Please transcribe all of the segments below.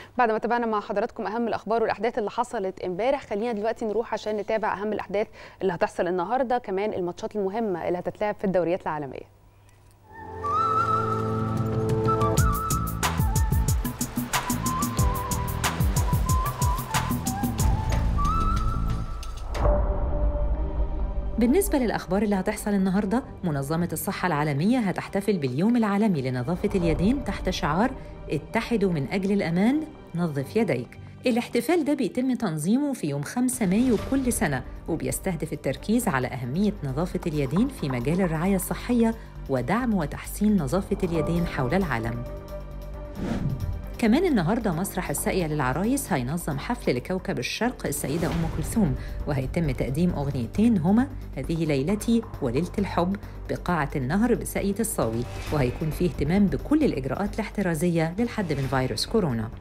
بعد ما تابعنا مع حضراتكم اهم الاخبار والاحداث اللي حصلت امبارح خلينا دلوقتي نروح عشان نتابع اهم الاحداث اللي هتحصل النهارده كمان الماتشات المهمه اللي هتتلعب في الدوريات العالميه بالنسبة للأخبار اللي هتحصل النهاردة منظمة الصحة العالمية هتحتفل باليوم العالمي لنظافة اليدين تحت شعار اتحدوا من أجل الأمان نظف يديك الاحتفال ده بيتم تنظيمه في يوم 5 مايو كل سنة وبيستهدف التركيز على أهمية نظافة اليدين في مجال الرعاية الصحية ودعم وتحسين نظافة اليدين حول العالم كمان النهاردة مسرح الساقية للعرايس هينظم حفل لكوكب الشرق السيدة أم كلثوم وهيتم تقديم أغنيتين هما هذه ليلتي وليلة الحب بقاعة النهر بساقية الصاوي وهيكون فيه اهتمام بكل الإجراءات الاحترازية للحد من فيروس كورونا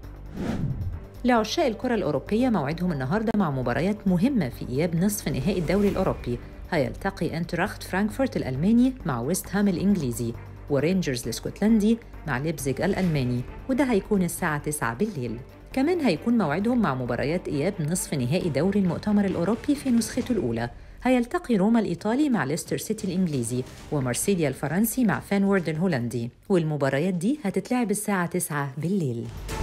لعشاق الكرة الأوروبية موعدهم النهاردة مع مباريات مهمة في إياب نصف نهائي الدوري الأوروبي هيلتقي انتراخت فرانكفورت الألماني مع ويست هام الإنجليزي ورينجرز الاسكتلندي مع ليبزيج الألماني وده هيكون الساعة 9 بالليل كمان هيكون موعدهم مع مباريات إياب نصف نهائي دوري المؤتمر الأوروبي في نسخته الأولى هيلتقي روما الإيطالي مع ليستر سيتي الإنجليزي ومارسيليا الفرنسي مع فانورد الهولندي والمباريات دي هتتلعب الساعة 9 بالليل